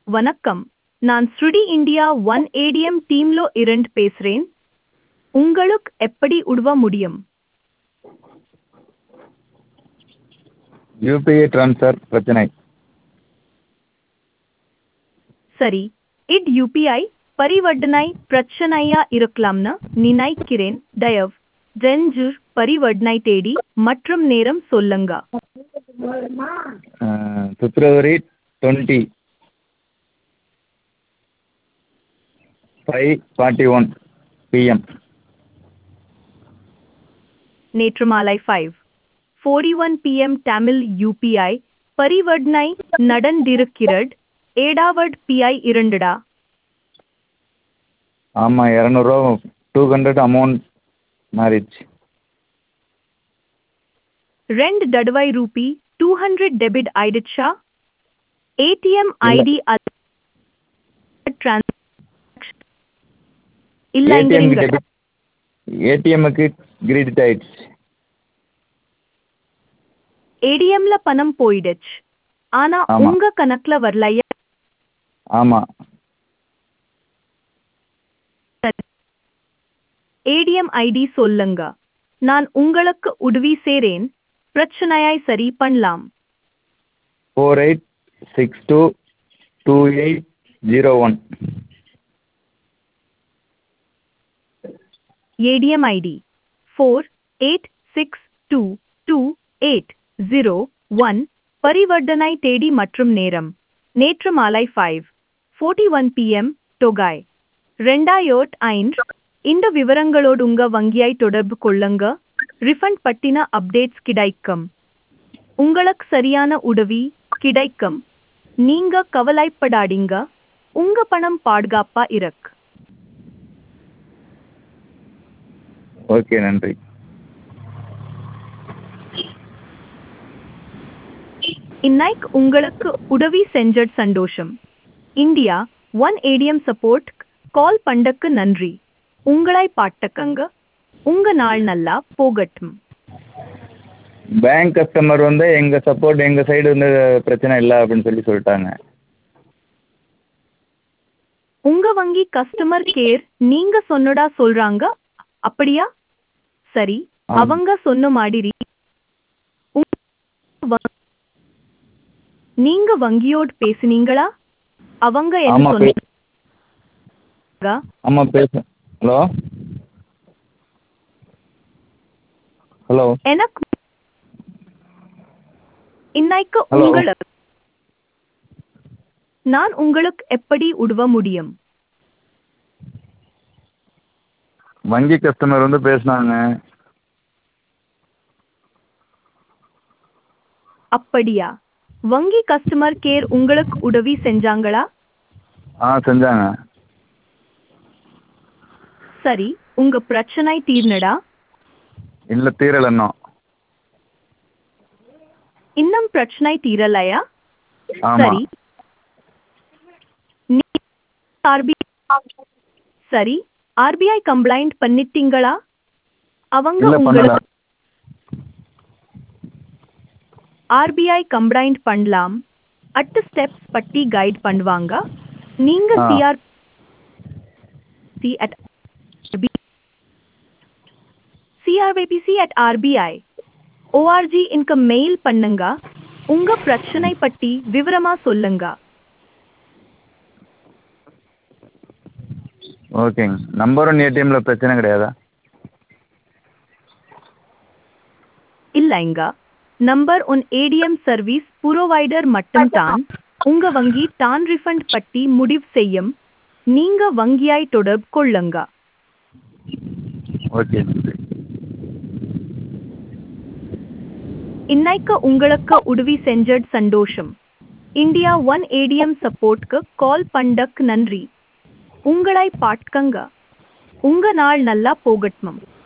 வணக்கம் நான் ஸ்ருடி இந்தியா ஒன் ஏடிஎம் டீம்லோ இரண்டு பேசுறேன் உங்களுக்கு எப்படி உதவ முடியும் யூபிஐ ட்ரான்ஸ்ஃபர் பிரச்சனை சரி இட் யூபிஐ பரிவர்த்தனை பிரச்சனையா இருக்கலாம்னு நினைக்கிறேன் தயவு செஞ்சு பரிவர்த்தனை தேடி மற்றும் நேரம் சொல்லுங்க February twenty five forty one PM நேற்று மாலை five forty one PM Tamil UPI பரிவர்த்தனை நடந்திருக்கிறது ஏடாவட் பிஐ இரண்டுடா ஆமாம் இரநூறுவா டூ ஹண்ட்ரட் அமௌண்ட் மாறிடுச்சு ரெண்டு தடவை ரூபி டூ ஹண்ட்ரட் டெபிட் ஆயிடுச்சா ஏடிஎம் ஐடி ஏடிஎம்க்கு இல்லைங்கிறீங்க டெபிட் ஏடிஎம்முக்கு கிரெடிட் ஆயிடுச்சு ஏடிஎம்ல பணம் போயிடுச்சு ஆனா ஆமா. உங்க கணக்குல வரலையா ஆமாம் ஏடிஎம் ஐடி சொல்லுங்க நான் உங்களுக்கு உதவி செய்றேன் பிரச்சனையை சரி பண்ணலாம் four eight six two two eight zero one ATM ID four eight six two two eight zero one பரிவர்த்தனை தேதி மற்றும் நேரம் நேற்று மாலை ஃபைவ் ஃபோர்ட்டி ஒன் பிஎம் தொகாய் ரெண்டாயிரத்து ஐந்து இந்த விவரங்களோடு உங்க வங்கியை தொடர்பு கொள்ளுங்க ரிஃபண்ட் பட்டின அப்டேட்ஸ் கிடைக்கும் உங்களுக்கு சரியான உதவி கிடைக்கும் நீங்க கவலைப்படாதீங்க உங்க பணம் பாதுகாப்பா இருக்கு ஓகே நன்றி இன்னைக்கு உங்களுக்கு உதவி செஞ்சது சந்தோஷம் India one ATM support call பண்ணக்கு நன்றி உங்களை பாட்டக்கங்க உங்க நாள் நல்லா போகட்டும் பேங்க் கஸ்டமர் வந்து எங்கள் சப்போர்ட் எங்கள் சைடு வந்து பிரச்சனை இல்லை அப்படின்னு சொல்லி சொல்லிட்டாங்க உங்க வங்கி கஸ்டமர் கேர் நீங்க சொன்னடா சொல்றாங்க அப்படியா சரி ஆம். அவங்க சொன்ன மாதிரி உங்க வ- நீங்க வங்கியோடு பேசுனீங்களா அவங்க என்ன ஆமாம் பே சொன்னாங்க ஆமாம் பேச ஹலோ ஹலோ எனக்கு இன்னைக்கு Hello. உங்களுக்கு நான் உங்களுக்கு எப்படி உதவ முடியும் வங்கி கஸ்டமர் வந்து பேசுனாங்க அப்படியா வங்கி கஸ்டமர் கேர் உங்களுக்கு உதவி செஞ்சாங்களா ஆ செஞ்சாங்க சரி உங்க பிரச்சனை தீர்னடா இல்லை தீரல இன்னும் இன்னும் பிரச்சனை தீரலையா ஆமாம் சரி நீ- RBI சரி ஆர்பிஐ கம்ப்ளைண்ட் பண்ணிட்டீங்களா அவங்க இல்லை பண்ணல உங்களுக்கு ஆர்பிஐ கம்ப்ளைண்ட் பண்ணலாம் அட்டு ஸ்டெப்ஸ் பட்டி கைட் பண்ணுவாங்க நீங்க ஆ. CR C at CRPC at RBI ORG இன்க மெயில் பண்ணுங்க உங்க பிரச்சனை பற்றி விவரமா சொல்லுங்க ஓகேங்க நம்பர் ஒன் ஏடிஎம்மில் பிரச்சனை கிடையாதா இல்லைங்க number one ATM service provider மட்டும்தான் உங்க வங்கி தான் ரிஃபண்ட் பற்றி முடிவு செய்யும் நீங்க வங்கியாய் தொடர்பு கொள்ளுங்க ஓகே நன்றி இன்னைக்கு உங்களுக்கு உதவி செஞ்சது சந்தோஷம் இந்தியா ஒன் ஏடிஎம் சப்போர்ட்க்கு கால் பண்ணக்கு நன்றி உங்களை பாட்கங்க உங்க நாள் நல்லா போகட்டும்